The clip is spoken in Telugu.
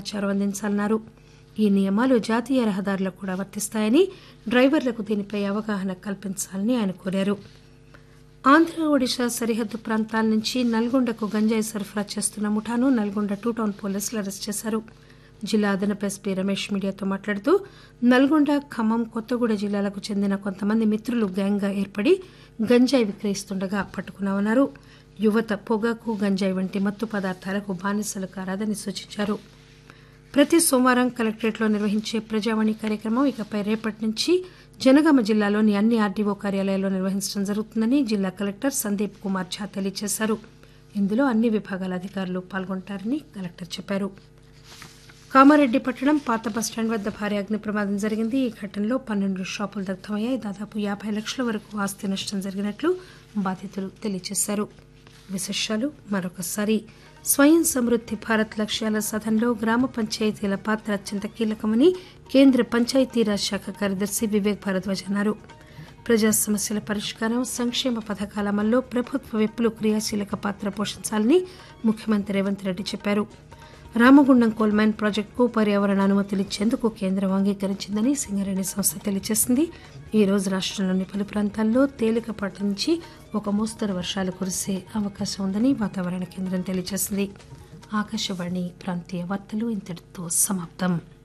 సమాచారం అందించాలన్నారు ఈ నియమాలు జాతీయ రహదారులకు కూడా వర్తిస్తాయని డ్రైవర్లకు దీనిపై అవగాహన కల్పించాలని ఆయన కోరారు ఆంధ్ర ఒడిశా సరిహద్దు ప్రాంతాల నుంచి నల్గొండకు గంజాయి సరఫరా చేస్తున్న ముఠాను Nalgonda two town police arrest చేశారు జిల్లా అదనపు ఎస్పీ రమేష్ మీడియాతో మాట్లాడుతూ నల్గొండ ఖమ్మం కొత్తగూడ జిల్లాలకు చెందిన కొంతమంది మిత్రులు గ్యాంగ్గా ఏర్పడి గంజాయి విక్రయిస్తుండగా పట్టుకున్నామన్నారు యువత పొగాకు గంజాయి వంటి మత్తు పదార్థాలకు బానిసలు కారాదని సూచించారు ప్రతి సోమవారం కలెక్టరేట్లో నిర్వహించే ప్రజావాణి కార్యక్రమం ఇకపై రేపటి నుంచి జనగామ జిల్లాలోని అన్ని ఆర్డీఓ కార్యాలయాల్లో నిర్వహించడం జరుగుతుందని జిల్లా కలెక్టర్ సందీప్ కుమార్ ఝా తెలియజేశారు ఇందులో అన్ని విభాగాల అధికారులు పాల్గొంటారని కలెక్టర్ చెప్పారు కామారెడ్డి పట్టణం పాత బస్టాండ్ వద్ద భారీ అగ్ని ప్రమాదం జరిగింది ఈ ఘటనలో పన్నెండు షాపులు దగ్ధమయ్యాయి దాదాపు యాభై లక్షల వరకు ఆస్తి నష్టం జరిగినట్లు బాధితులు తెలియజేశారు విశేషాలు మరొకసారి స్వయం సమృద్ది భారత్ లక్ష్యాల సాధనలో గ్రామ పంచాయతీల పాత్ర అత్యంత కీలకమని కేంద్ర పంచాయతీరాజ్ శాఖ కార్యదర్శి వివేక్ భారద్వాజ్ అన్నారు ప్రజా సమస్యల పరిష్కారం సంక్షేమ పథకాల అమల్లో ప్రభుత్వ విప్పులు క్రియాశీలక పాత్ర పోషించాలని ముఖ్యమంత్రి రేవంత్ రెడ్డి చెప్పారు రామగుండం కోల్ మైన్ ప్రాజెక్టుకు పర్యావరణ అనుమతులు ఇచ్చేందుకు కేంద్రం అంగీకరించిందని సింగరేణి సంస్థ తెలియజేసింది ఈ రోజు రాష్టంలోని పలు ప్రాంతాల్లో తేలికపాటి నుంచి ఒక మోస్తరు వర్షాలు కురిసే అవకాశం ఉందని వాతావరణ కేంద్రం తెలియజేసింది ఆకాశవాణి ప్రాంతీయ వార్తలు ఇంతటితో సమాప్తం